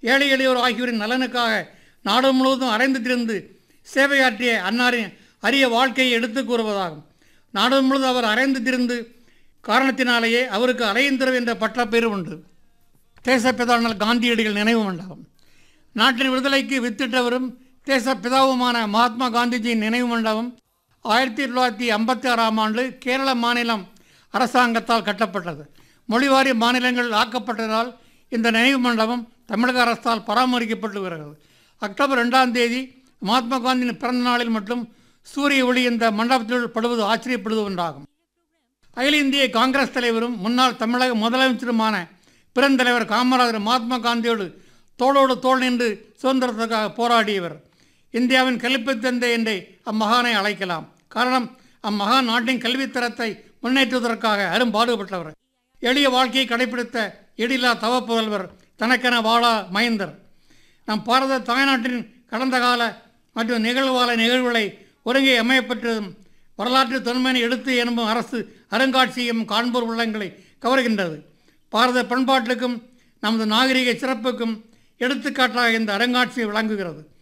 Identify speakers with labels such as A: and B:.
A: ஏழை எளியோர் ஆகியோரின் நலனுக்காக நாடு முழுவதும் அரைந்து திரிந்து சேவையாற்றிய அன்னாரின் அரிய வாழ்க்கையை எடுத்துக் கூறுவதாகும் நாடு முழுவதும் அவர் அரைந்து திரிந்து காரணத்தினாலேயே அவருக்கு அரையந்திரவு என்ற பட்டப்பேறு உண்டு தேசப்பிதாவினால் காந்தியடிகள் நினைவு மண்டபம் நாட்டின் விடுதலைக்கு வித்திட்டவரும் தேசப்பிதாவுமான மகாத்மா காந்திஜியின் நினைவு மண்டபம் ஆயிரத்தி தொள்ளாயிரத்தி ஐம்பத்தி ஆறாம் ஆண்டு கேரள மாநிலம் அரசாங்கத்தால் கட்டப்பட்டது மொழிவாரி மாநிலங்கள் ஆக்கப்பட்டதால் இந்த நினைவு மண்டபம் தமிழக அரசால் பராமரிக்கப்பட்டு வருகிறது அக்டோபர் ரெண்டாம் தேதி மகாத்மா காந்தியின் பிறந்த நாளில் மட்டும் சூரிய ஒளி இந்த மண்டபத்தில் படுவது ஆச்சரியப்படுவது ஒன்றாகும் அகில இந்திய காங்கிரஸ் தலைவரும் முன்னாள் தமிழக முதலமைச்சருமான பெருந்தலைவர் காமராஜர் மகாத்மா காந்தியோடு தோளோடு தோள் நின்று சுதந்திரத்துக்காக போராடியவர் இந்தியாவின் கல்வித் தந்தை என்றே அம்மகானை அழைக்கலாம் காரணம் அம்மகான் நாட்டின் கல்வித்தரத்தை முன்னேற்றுவதற்காக அரும்பாடுபட்டவர் எளிய வாழ்க்கையை கடைபிடித்த எழிலா தவப்புதல்வர் தனக்கென வாழா மைந்தர் நம் பாரத தாய்நாட்டின் கடந்த கால மற்றும் நிகழ்கால நிகழ்வுகளை ஒருங்கே அமையப்பெற்றதும் வரலாற்று தொன்மையை எடுத்து எனும் அரசு அருங்காட்சியகம் காண்போர் உள்ளங்களை கவர்கின்றது பாரத பண்பாட்டுக்கும் நமது நாகரிக சிறப்புக்கும் எடுத்துக்காட்டாக இந்த அருங்காட்சியகம் விளங்குகிறது